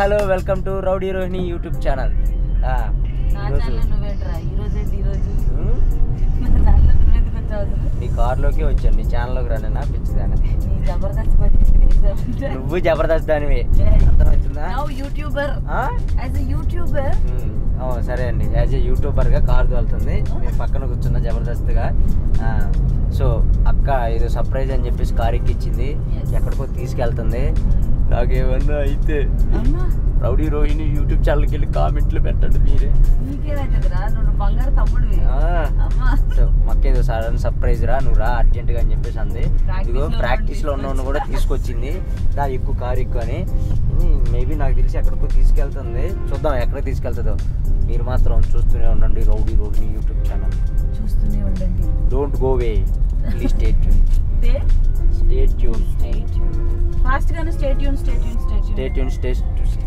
Hello welcome to rowdy Rohini YouTube channel నా channel నువ్వేంట్రా ఈ రోజు ఏంటి ఈ రోజు నా ఛానల్ నువ్వెందుకు వచ్చావు అసలు? నీ కార్లోకి వచ్చాను నీ ఛానల్లోకి రాను నా పిచ్చిదాన్ని నీ జబర్దస్త్ పట్టి నువ్వు జబర్దస్త్ దానివి అర్థమవుతుందా నౌ యూట్యూబర్ ఆ? యాజ్ ఎ యూట్యూబర్ ఉమ్, ఓ, సరే అండి యాజ్ ఏ యూట్యూబర్గా కార్ వెళ్తుంది నేను పక్కన కూర్చున్న జబర్దస్త్గా ఆ, సో అక్క ఏదో సర్ప్రైజ్ అని చెప్పేసి కార్ ఎక్కిచ్చింది Yes. ఎక్కడికో తీసుకెళ్తుంది నాకేమన్నా అయితే అమ్మా రౌడీ రోహిణి యూట్యూబ్ ఛానల్కి వెళ్ళి కామెంట్లు పెట్టండి మీరే నీకేమైతుందిరా నువ్వు బంగారు తమ్ముడివి ఆ, అమ్మా సో మక్కేదో సడన్ సర్ప్రైజ్ రా నువ్వు రా అర్జెంట్గా అని చెప్పేసి అంది Practice ఇదిగో లో ప్రాక్టీస్లో ఉన్నోడిని ఉన్నవాడిని కూడా తీసుకొచ్చింది దా ఎక్కువ కారు ఎక్కువ అని మేబీ నాకు తెలిసి ఎక్కడికో తీసుకెళ్తుంది చూద్దాం ఎక్కడ తీసుకెళ్తుందో మీరు మాత్రం చూస్తూనే ఉండండి రౌడీ రోడ్ని యూట్యూబ్ ఛానల్ చూస్తూనే ఉండండి don't go way please stay tune stay tune fast గానే stay tune stay tune stay stay tune stay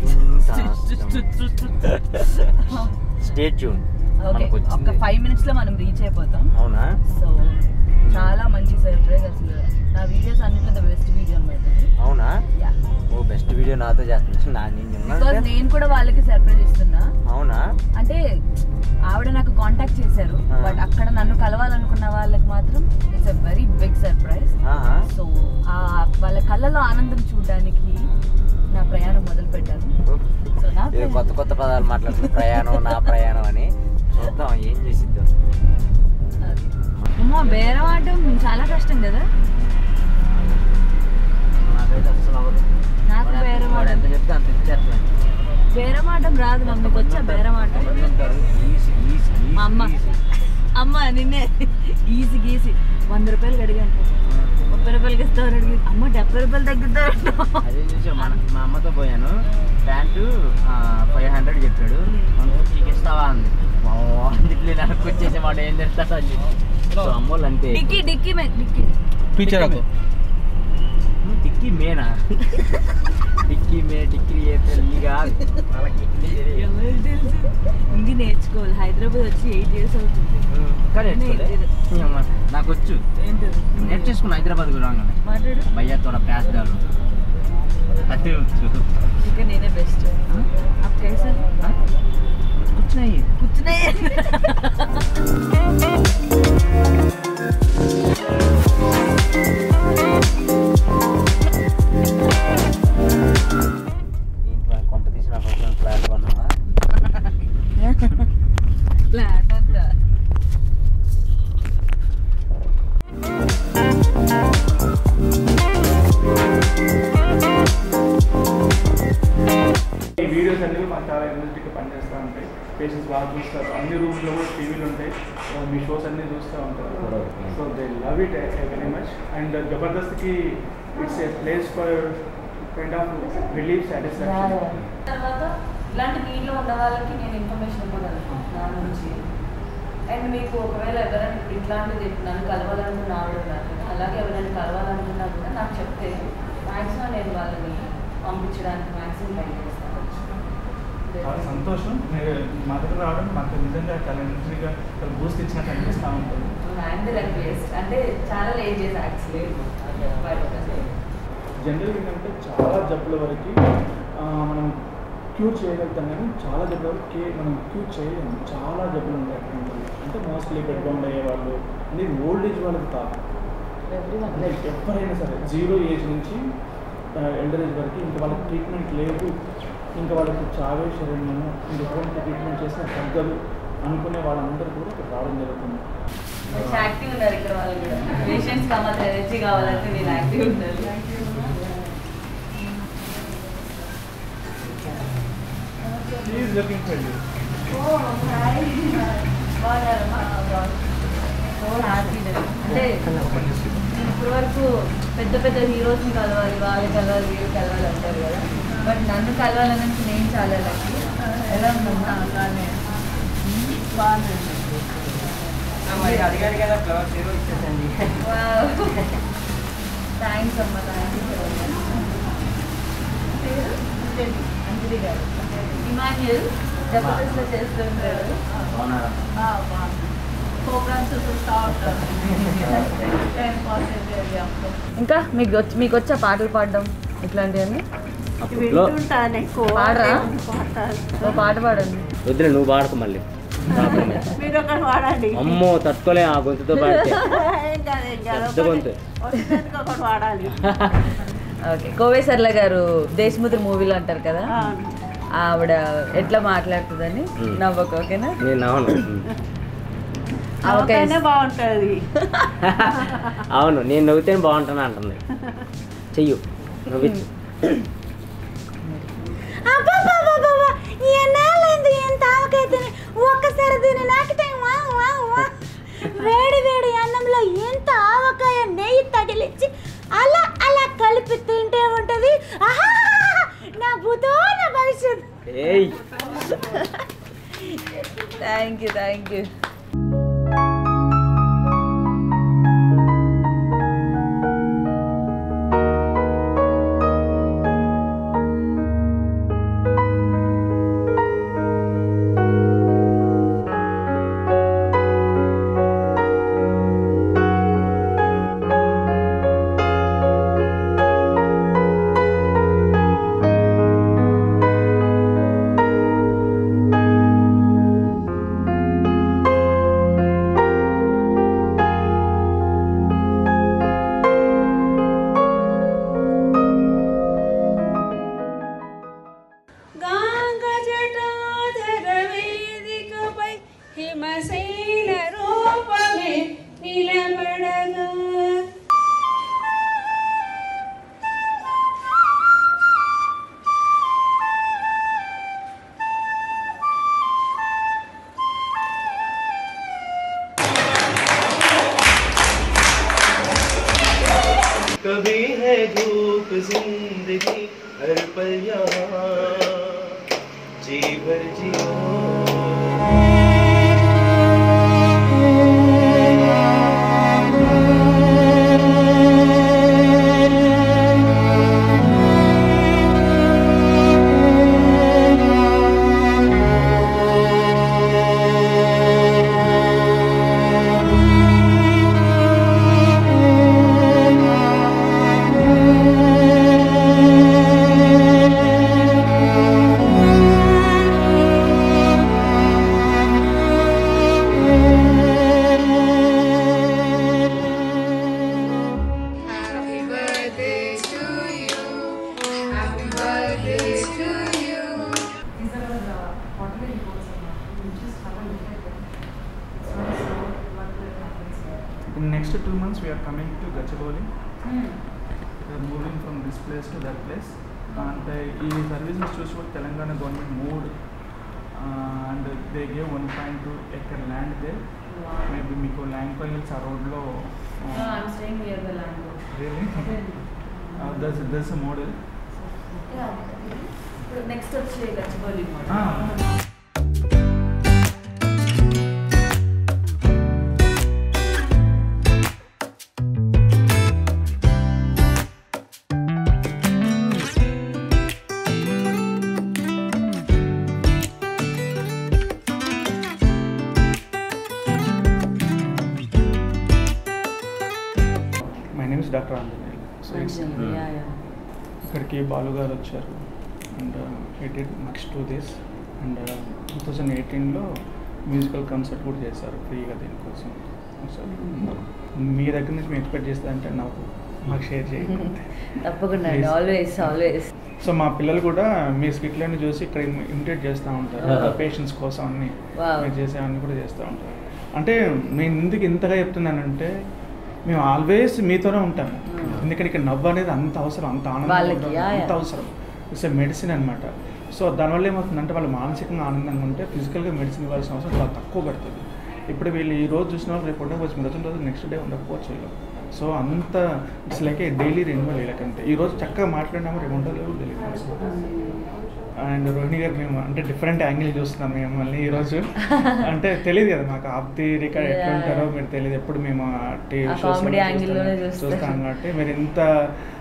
stay tune okay మనకు ఒక వచ్చింది ఫైవ్ మినిట్స్ లో మనం రీచ్ అయిపోతాం అవునా సో చాలా మంచి సర్ప్రైజ్ అసలు నా వీడియోస్ అన్నిట్లో ద బెస్ట్ వీడియో అనమాట అవునా యా ఓ బెస్ట్ వీడియో నాతో చేస్తున్నా నా నేను బికాజ్ ఉన్నాను నేను కూడా వాళ్ళకి సర్ప్రైజ్ ఇస్తున్నా అవునా అంటే ఆవిడ నాకు కాంటాక్ట్ చేశారు ఆ. బట్ అక్కడ నన్ను కలవాలనుకున్న వాళ్ళకి మాత్రం it's a very big surprise ఆహా. సో ఆ వాళ్ళ కళ్ళలో ఆనందం చూడడానికి నా ప్రయాణం మొదలు పెట్టాను సో నా ఇది కొత్త కొత్త పదాలు మాట్లాడుతుంది ప్రయాణం నా ప్రయాణం అని చూద్దాం ఏం చేసిద్దాం అమ్మో బేరం ఆడడం చాలా కష్టం కదా నాకైతే అస్సలు అవ్వదు నాకు వాడు ఎంత- బేరం వాడు ఎంత ఆడడం చెప్తే అంత ఇచ్చేస్తాను బేరం ఆడడం రాదు మమ్మీకి వచ్చా బేరం ఆడడం మా అమ్మ అమ్మ నిన్నే గీసి గీసి వంద రూపాయలు అడిగాను ముప్పై రూపాయలకి ఇస్తావు అడిగి అమ్మ డెబ్బై రూపాయలు తగ్గిద్దా అదే చూసా మన మా అమ్మతో పోయాను ప్యాంటు ఫైవ్ హండ్రెడ్ చెప్పాడు వన్ ఫిఫ్టీకి ఇస్తావా అంది అందుకే నాకు వచ్చేసి వాడు ఏం తెస్తాడు అని చెప్పి సో అమ్మోళ్ళు అంతే డిక్కీ డిక్కీ మే డిక్కీ పీచర్ ఆకు టిక్కీ మేనా టిక్కీ మే టిక్కీ ఏప్రిల్ ఈ కాదు వాళ్ళకి హిందీ తెలియదు. ఎవరు తెలుసు హిందీ నేర్చుకోవాలి హైదరాబాద్ వచ్చి ఎయిట్ ఇయర్స్ అవుతుంది కానీ నేర్చుకోలే. ఈ అమ్మ, నాకు వచ్చు ఏంటది నేర్చేసుకున్న హైదరాబాద్ కూడా రాగానే మాట్లాడు భయ్యా తోడ ప్యాస్ దాలు అదే వచ్చు ఇక నేనే బెస్ట్ అప్ కైసా కూర్చున్నాయి కూర్చున్నాయి ఏంటి కొంప తీసిన ఫంక్షన్ ఫ్లాట్ కొన్నావా ఫ్లాట్ అంతా ఈ వీడియోస్ అన్ని మాకు చాలా ఎనర్జెటిక్గా పనిచేస్తూ ఉంటాయి పేషెంట్స్ బాగా చూస్తారు అన్ని రూమ్స్లో కూడా టీవీలు ఉంటాయి సో మీ షోస్ అన్ని చూస్తూ ఉంటారు so they love it very much and జబర్దస్త్కి it's a place for kind of relief satisfaction తర్వాత ఇలాంటి నీళ్ళు ఉన్న వాళ్ళకి నేను ఇన్ఫర్మేషన్ ఇవ్వగలను నా నుంచి అండ్ మీకు ఒకవేళ ఎవరైనా ఇప్పుడు ఇట్లాంటిది నన్ను కలవాలనుకున్న ఆవిడ ఉన్నారు కదా, అలాగే ఎవరైనా కలవాలనుకున్నా కూడా నాకు చెప్తే మ్యాక్సిమం నేను వాళ్ళని పంపించడానికి మ్యాక్సిమం ట్రై చేస్తాను చాలా సంతోషం మీరు మా దగ్గర రావడం మాకు నిజంగా చాలా ఎనర్జీగా చాలా బూస్ట్ ఇచ్చినట్టు అనిపిస్తూ ఉంటుంది హ్యాండిల్ అండ్ వేస్ట్ అంటే చాలా లేట్ చేసి యాక్చువల్లీ బట్ జనరల్ ఏంటంటే చాలా జబ్బుల వరకు ఆ, మనం క్యూర్ చేయగలుగుతాం కానీ చాలా జబ్బుల వరకు కే- మనం క్యూర్ చేయలేము చాలా జబ్బులు ఉంటాయి అటువంటి. అంటే మోస్ట్లీ బెడ్ బౌండ్ అయ్యేవాళ్ళు అనేది ఓల్డ్ ఏజ్ వాళ్ళకి కాదు అంటే ఎవరైనా సరే జీరో ఏజ్ నుంచి ఎల్డర్ ఏజ్ వరకు ఇంకా వాళ్ళకి ట్రీట్మెంట్ లేదు ఇంకా వాళ్ళకి చావే శరీరము ఇంకా ఎటువంటి ట్రీట్మెంట్ చేసినా తగ్గదు అనుకునే వాళ్ళందరూ కూడా ఇక్కడ రావడం జరుగుతుంది యాక్టివ్ ఉన్నారు ఇక్కడ వాళ్ళు కూడా పేషెంట్స్ కావాలి ఎనర్జీ కావాలంటే నేను యాక్టివ్ ఉండాలి ప్లీజ్ లుకింగ్ ఫర్ యూ అంటే ఇప్పుడు వరకు పెద్ద పెద్ద హీరోస్ని కలవాలి వాళ్ళు కలవాలి వీళ్ళు కలవాలి అంటారు కదా బట్ నన్ను కలవాలని నేను చాలా లక్కీ ఎలా ఉందమ్మా అలానే బాగుంది అడిగారు కదా ఫ్లవర్స్ ఏవో ఇచ్చేసండి థ్యాంక్స్ అమ్మ థ్యాంక్ యూ అంజలి గారు ఇమాన్యుల్ జబర్దస్త్లో చేస్తుంటాడు బాగున్నారా ప్రోగ్రామ్స్ చూస్తూ ఉంటాను ఇంకా మీకు వచ్చి మీకు వచ్చా పాటలు పాడడం ఇట్లాంటివన్నీ అప్పట్లో వింటుంటాను ఎక్కువ పాడరా? దేవుని పాటలు. ఓ పాట పాడండి వద్దులే నువ్వు పాడకు మళ్ళీ ప్రాబ్లమే. మీరు ఒకటి వాడండి అమ్మో తట్టుకోలే ఆ గొంతుతో పాడితే ఏం కాదు, ఏం కాదు. పెద్ద గొంతు. వచ్చినందుకు ఒకటి వాడాలి ఓకే కోవేశ్వర్ల గారు దేశముద్ర మూవీలో అంటారు కదా అవును. ఆవిడ ఎట్లా మాట్లాడుతుందని Hmm. నవ్వకు ఓకేనా నేను అవును ఆవకాయ ఆవకాయనే బాగుంటుంది అవును నేను నవ్వుతేనే బాగుంటాను అంటుంది చెయ్యు నవ్వించు ఎన్నాళ్ళైంది ఎంత ఆవకాయ తిని ఒక్కసారి తిని నాకితే వావ్ వావ్ వావ్. వేడి వేడి అన్నంలో ఎంత ఆవకాయ నెయ్యి తగిలించి అలా అలా కలిపి తింటే ఉంటది ఆహా నా భూతో నా భవిష్యత్ ఏయ్ థ్యాంక్ యూ థ్యాంక్ యూ గాంగజటాధర వేదికపై హిమశైల రూపమే నిలబడగా कभी है धूप जिंदगी हर पल यहाँ जी भर जियो In next two months, we are coming to Gachibowli. We are moving from this place to that place. And uh, ఈ సర్వీసెస్ చూసి కూడా Telangana government mood and they gave one point two acre land they maybe మీకు land finals ఆ రోడ్లో I'm staying near the land thus thus model ఇప్పుడు next వచ్చి Gachibowli model my name is doctor Anjaneyulu so it's ఇక్కడికి బాలు గారు వచ్చారు and it it next two days and two thousand ఎయిటీన్లో musical concert కూడా చేశారు ఫ్రీగా దీనికోసం సో మీ దగ్గర నుంచి మేము ఎక్స్పెక్ట్ చేస్తారంటే నాకు మాకు షేర్ చేయండి తప్పకుండా Please. ఆల్వేస్ ఆల్వేస్ సో మా పిల్లలు కూడా మీ స్కిట్లని చూసి ఇక్కడ ఇమిటేట్ చేస్తూ ఉంటారు Ah. పేషెంట్స్ కోసం అన్ని Wow. మీరు చేసేవన్నీ కూడా చేస్తూ ఉంటారు అంటే నేను ఎందుకు ఇంతగా చెప్తున్నానంటే మేము ఆల్వేస్ మీతోనే ఉంటాము Mm. ఎందుకంటే ఇక్కడ నవ్వు అనేది అంత అవసరం అంత ఆనందం వాళ్ళకి, ఉండడం yeah, అంత yeah. అవసరం ఇట్స్ ఎ మెడిసిన్ అనమాట సో దానివల్ల ఏమవుతుందంటే వాళ్ళు మానసికంగా ఆనందంగా ఉంటే ఫిజికల్గా మెడిసిన్ ఇవ్వాల్సిన అవసరం చాలా తక్కువ పడుతుంది ఇప్పుడు వీళ్ళు ఈ రోజు చూసిన వాళ్ళు రేపు ఉండకపోవచ్చు మీరు వచ్చిన రోజు నెక్స్ట్ డే ఉండకపోవచ్చు వీళ్ళు సో అంత it's like a daily renewal వీళ్ళకంతే ఈ రోజు చక్కగా మాట్లాడినాము రేపు ఉండదు తెలియదు అండ్ రోహిణి గారు మేము అంటే డిఫరెంట్ యాంగిల్ చూస్తున్నాం మేము మళ్ళీ ఈరోజు అంటే తెలియదు కదా మాకు ఆప్తి రికార్డ్ ఎట్లా ఉంటారో మీరు తెలియదు ఎప్పుడు మేము ఆ comedy angle లోనే చూస్తాం. చూస్తాం కాబట్టి మీరు ఇంత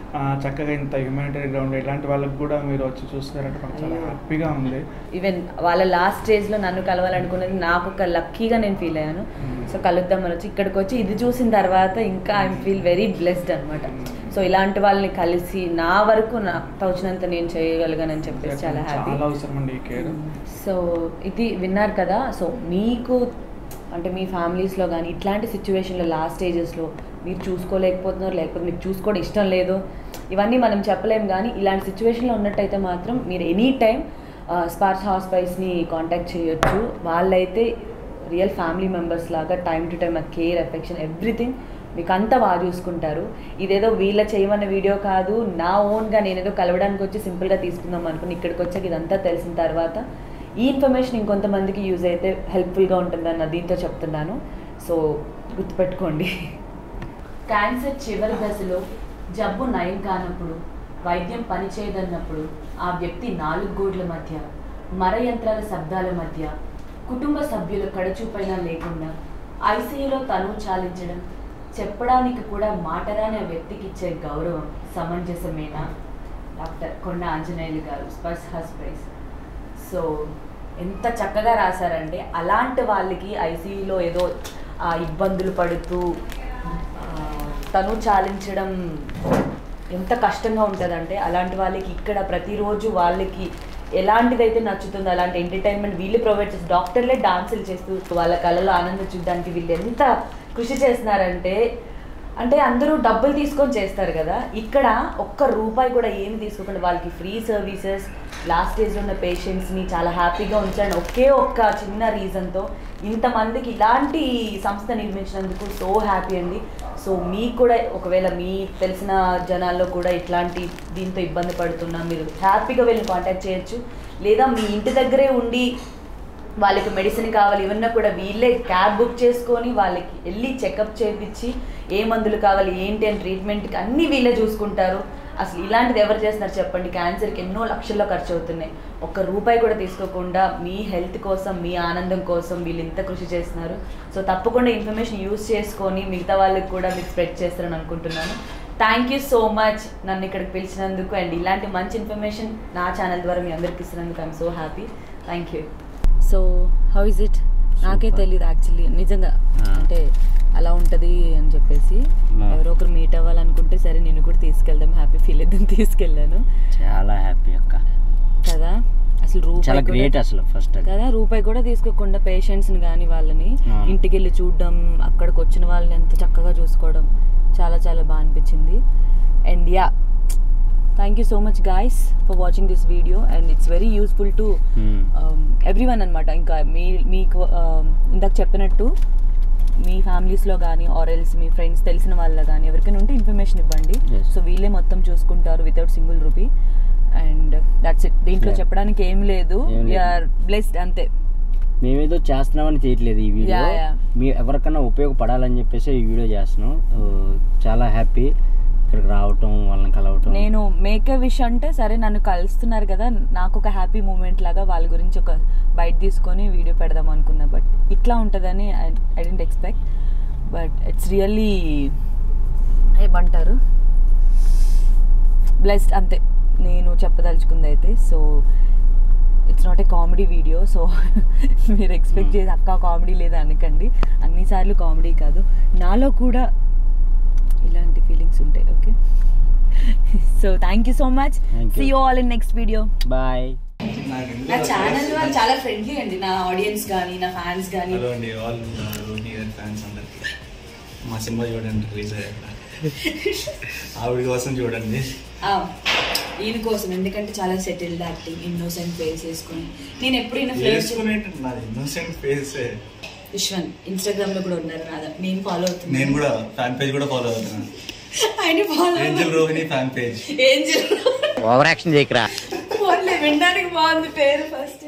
ఆ, చక్కగా ఇంత హ్యూమానిటరీ గ్రౌండ్ ఇలాంటి వాళ్ళకి కూడా మీరు వచ్చి చూస్తారంటే మాకు చాలా హ్యాపీగా ఉంది ఈవెన్ వాళ్ళ లాస్ట్ స్టేజ్లో నన్ను కలవాలనుకున్నది నాకు ఒక లక్కీగా నేను ఫీల్ అయ్యాను సో కలుద్దామని వచ్చి ఇక్కడికి వచ్చి ఇది చూసిన తర్వాత ఇంకా ఐ ఫీల్ వెరీ బ్లెస్డ్ అనమాట సో ఇలాంటి వాళ్ళని కలిసి నా వరకు నా తోచినంత నేను చేయగలిగానని చెప్పేసి చాలా హ్యాపీ చాలా అవసరం అండి ఈ కేర్ సో ఇది విన్నారు కదా సో మీకు అంటే మీ ఫ్యామిలీస్లో కానీ ఇట్లాంటి సిచ్యువేషన్లో లాస్ట్ స్టేజెస్లో మీరు చూసుకోలేకపోతున్నారు లేకపోతే మీకు చూసుకోవడం ఇష్టం లేదు ఇవన్నీ మనం చెప్పలేం కానీ ఇలాంటి సిచ్యువేషన్లో ఉన్నట్టయితే మాత్రం మీరు ఎనీ టైం స్పార్స్ హాస్పైస్ని కాంటాక్ట్ చేయొచ్చు వాళ్ళైతే రియల్ ఫ్యామిలీ మెంబర్స్ లాగా టైం టు టైం ఆ కేర్ ఎఫెక్షన్ ఎవ్రీథింగ్ మీకు అంతా బాగా చూసుకుంటారు ఇదేదో వీళ్ళ చేయమన్న వీడియో కాదు నా ఓన్గా నేనేదో కలవడానికి వచ్చి సింపుల్గా తీసుకుందాం అనుకుని ఇక్కడికి వచ్చాక ఇదంతా తెలిసిన తర్వాత ఈ ఇన్ఫర్మేషన్ ఇంకొంతమందికి యూజ్ అయితే హెల్ప్ఫుల్గా ఉంటుందన్న దీంతో చెప్తున్నాను సో గుర్తుపెట్టుకోండి క్యాన్సర్ చివరి దశలో జబ్బు నయం కానప్పుడు వైద్యం పనిచేయదన్నప్పుడు ఆ వ్యక్తి నాలుగు గోడ్ల మధ్య మరయంత్రాల శబ్దాల మధ్య కుటుంబ సభ్యుల కడచూపైనా లేకుండా ఐసీయూలో తనువు చాలించడం చెప్పడానికి కూడా మాటరాని ఆ వ్యక్తికి ఇచ్చే గౌరవం సమంజసమేనా డాక్టర్ కొండ ఆంజనేయులు గారు స్పర్శ హాస్పైస్ సో ఎంత చక్కగా రాశారంటే అలాంటి వాళ్ళకి ఐసీయూలో ఏదో ఆ, ఇబ్బందులు పడుతూ ఆ, తను చాలించడం ఎంత కష్టంగా ఉంటుందంటే అలాంటి వాళ్ళకి ఇక్కడ ప్రతిరోజు వాళ్ళకి ఎలాంటిదైతే నచ్చుతుందో అలాంటి ఎంటర్టైన్మెంట్ వీళ్ళు ప్రొవైడ్ చేస్తారు డాక్టర్లే డాన్సులు చేస్తూ వాళ్ళ కళలో ఆనందం చూడడానికి వీళ్ళు ఎంత కృషి చేస్తున్నారంటే అంటే అందరూ డబ్బులు తీసుకొని చేస్తారు కదా ఇక్కడ ఒక్క రూపాయి కూడా ఏమి తీసుకోకుండా వాళ్ళకి ఫ్రీ సర్వీసెస్ లాస్ట్ స్టేజ్లో ఉన్న పేషెంట్స్ని చాలా హ్యాపీగా ఉంచాలని ఒకే ఒక్క చిన్న రీజన్తో ఇంతమందికి ఇలాంటి సంస్థ నిర్మించినందుకు సో హ్యాపీ అండి సో మీకు కూడా ఒకవేళ మీ తెలిసిన జనాల్లో కూడా ఇట్లాంటి దీంతో ఇబ్బంది పడుతున్నా మీరు హ్యాపీగా వెళ్ళి కాంటాక్ట్ చేయొచ్చు లేదా మీ ఇంటి దగ్గరే ఉండి వాళ్ళకి మెడిసిన్ కావాలి ఇవన్నా కూడా వీళ్ళే క్యాబ్ బుక్ చేసుకొని వాళ్ళకి వెళ్ళి చెకప్ చేయించి ఏ మందులు కావాలి ఏంటి అని ట్రీట్మెంట్కి అన్నీ వీళ్ళే చూసుకుంటారు అసలు ఇలాంటిది ఎవరు చేస్తున్నారు చెప్పండి క్యాన్సర్కి ఎన్నో లక్షల్లో ఖర్చు అవుతున్నాయి ఒక్క రూపాయి కూడా తీసుకోకుండా మీ హెల్త్ కోసం మీ ఆనందం కోసం వీళ్ళు ఇంత కృషి చేస్తున్నారు సో తప్పకుండా ఇన్ఫర్మేషన్ యూస్ చేసుకొని మిగతా వాళ్ళకి కూడా మీరు స్ప్రెడ్ చేస్తారని అనుకుంటున్నాను థ్యాంక్ యూ సో మచ్ నన్ను ఇక్కడికి పిలిచినందుకు అండ్ ఇలాంటి మంచి ఇన్ఫర్మేషన్ నా ఛానల్ ద్వారా మీ అందరికి ఇస్తున్నందుకు I'm so happy thank you so how is it నాకే తెలియదు యాక్చువల్లీ నిజంగా Ah. అంటే అలా ఉంటుంది అని చెప్పేసి Ah. ఎవరో ఒకరు మీట్ అవ్వాలనుకుంటే సరే నిన్ను కూడా తీసుకెళ్దాం హ్యాపీ ఫీల్ అవుతుంది తీసుకెళ్ళాను చాలా హ్యాపీ అక్క కదా అసలు రూపాయి చాలా కూడా- గ్రేట్ అసలు ఫస్ట్ అది కదా రూపాయి కూడా తీసుకోకుండా పేషెంట్స్ని కానీ వాళ్ళని ఆ. ఇంటికి వెళ్ళి చూడడం అక్కడికి వచ్చిన వాళ్ళని ఎంత చక్కగా చూసుకోవడం చాలా చాలా బాగా అనిపించింది and yeah thank you so much guys for watching this video and it's very useful to Hmm. Every one అనమాట ఇంకా మీ మీకు um, ఇందాక చెప్పినట్టు మీ ఫ్యామిలీస్లో కానీ ఆర్ ఎల్స్ మీ ఫ్రెండ్స్ తెలిసిన వాళ్ళ కానీ ఎవరికైనా ఉంటే ఇన్ఫర్మేషన్ ఇవ్వండి Yes. సో వీళ్ళే మొత్తం చూసుకుంటారు without single rupee and that's it దీంట్లో Yeah. చెప్పడానికి ఏం లేదు ఏం లేదు. ఆర్ బ్లెస్డ్ అంతే మేమేదో చేస్తున్నామని చేయట్లేదు ఈ వీడియో Yeah, yeah. మీ ఎవరికన్నా ఉపయోగపడాలని చెప్పేసి ఈ వీడియో చేస్తున్నాం ఆ, చాలా హ్యాపీ ఇక్కడికి రావటం వాళ్ళని కలవటం నేను మేక్ విష్ అంటే సరే నన్ను కలుస్తున్నారు కదా నాకు ఒక హ్యాపీ మూమెంట్ లాగా వాళ్ళ గురించి ఒక బయట తీసుకొని వీడియో పెడదాం అనుకున్నా బట్ ఇట్లా ఉంటుందని I didn't expect but it's really ఏమంటారు బ్లెస్డ్ అంతే నేను చెప్పదలుచుకుంది అయితే so it's not a comedy video so మీరు ఎక్స్పెక్ట్ చేసి అక్క కామెడీ లేదా అనకండి అన్నిసార్లు కామెడీ కాదు నాలో కూడా ఇలాంటి ఫీలింగ్స్ ఉంటాయి okay so thank you so much Thank you. See you all in next video bye నా ఛానల్ వాళ్ళు చాలా ఫ్రెండ్లీ అండి నా ఆడియన్స్ కానీ నా ఫ్యాన్స్ కానీ హలో అండి ఆల్ రోహిణి గారి ఫ్యాన్స్ అందరికి మా సినిమా చూడండి రిలీజ్ అయ్యాక ఆవిడ కోసం చూడండి ఈయన కోసం ఎందుకంటే చాలా సెటిల్డ్ యాక్టింగ్ ఇన్నోసెంట్ ఫేస్ వేసుకొని నేను ఎప్పుడు ఈయన ఫ్లేస్ వేసుకునేట్టు నాది ఇన్నోసెంట్ ఫేస్ విశ్వన్ ఇన్స్టాగ్రామ్ లో కూడా ఉన్నారు రాదా నేను ఫాలో అవుతున్నాను నేను కూడా ఫ్యాన్ పేజ్ కూడా ఫాలో అవుతున్నాను ఆయన follow Angel Rohini fan page Angel over action చేయకరా వినడానికి బాగుంది పేరు ఫస్ట్